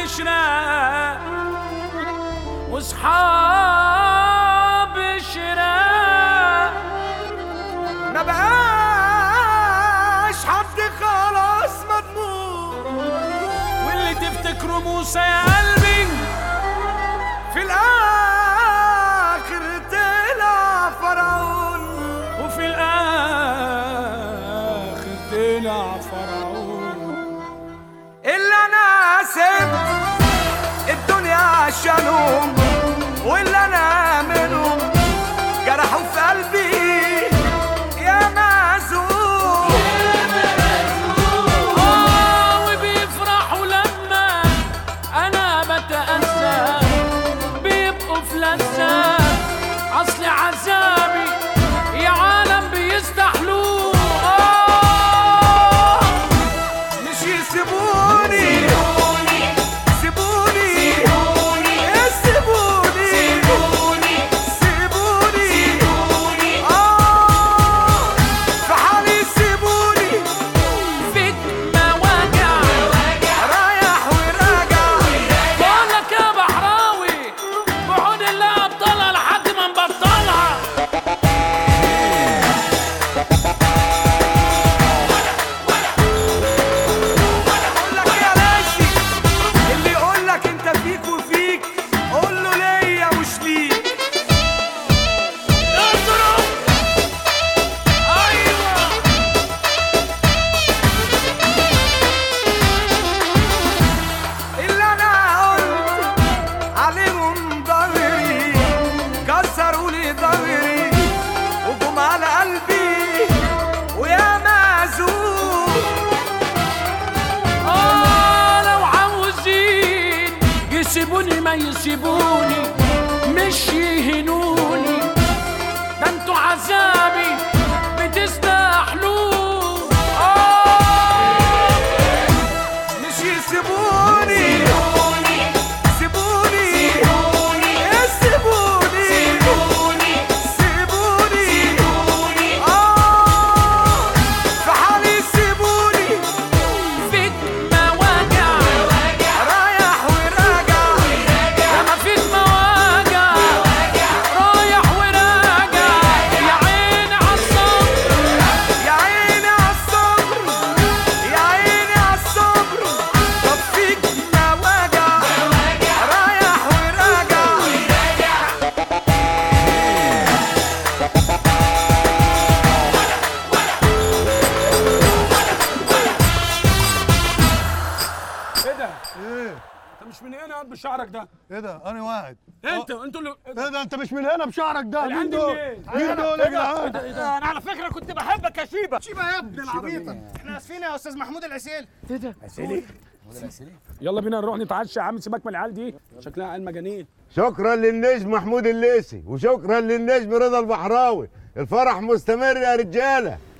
عشرة واصحاب شراء ما بقاش حد خلاص مضمون واللي تفتكره موسى يا قلبي في الاخر طلع فرعون وفي الاخر طلع فرعون اللي انا سبت الدنيا عشانهم واللي انا منهم جرحوا في قلبي يا معزوم آه وبيفرحوا لما انا بتأذى بيبقوا في لذة اصل عذابي يا عالم بيستحلوه آه مش يسيبوني سيبوني سيبوني سيبوني اه في حالي سيبوني فيك مواجع رايح وراجع بقول لك يا بحراوي بعود الله ابطالها لحد ما نبطلها اقول لك يا راشي اللي يقول لك انت فيك وفيك قول له ليا مش ليك اضرب ايوه اللي انا قلت عليهم ضهري كسروا لي ضهري وجم على قلبي ويا معزوم آه لو عاوزين يسيبوني ما يسيبوني مش يهنوني ده انتوا عذابي بتستحلوه آه مش يسيبوني سيبوني سيبوني سيبوني اه في حالي سيبوني فيك مواجع رايح وراجع ده ما فيك مواجع رايح وراجع يا عيني عالصبر يا عيني عالصبر يا عيني عالصبر طب فيك مواجع رايح وراجع ايه ده؟ ايه؟ انت مش من هنا قد بشعرك ده ايه ده انا واحد انت انتوا اللي ايه ده انت مش من هنا بشعرك ده اللي مين عندي دول منين؟ مين دول يا جدعان انا على فكره كنت بحبك يا شيبه شيبه يا ابن العبيطه احنا اسفين يا استاذ محمود العسيل يلا بينا نروح نتعشى يا عم سيبك من العيال دي شكلها عيال مجانين شكرا للنجم محمود الليسي وشكرا للنجم رضا البحراوي الفرح مستمر يا رجاله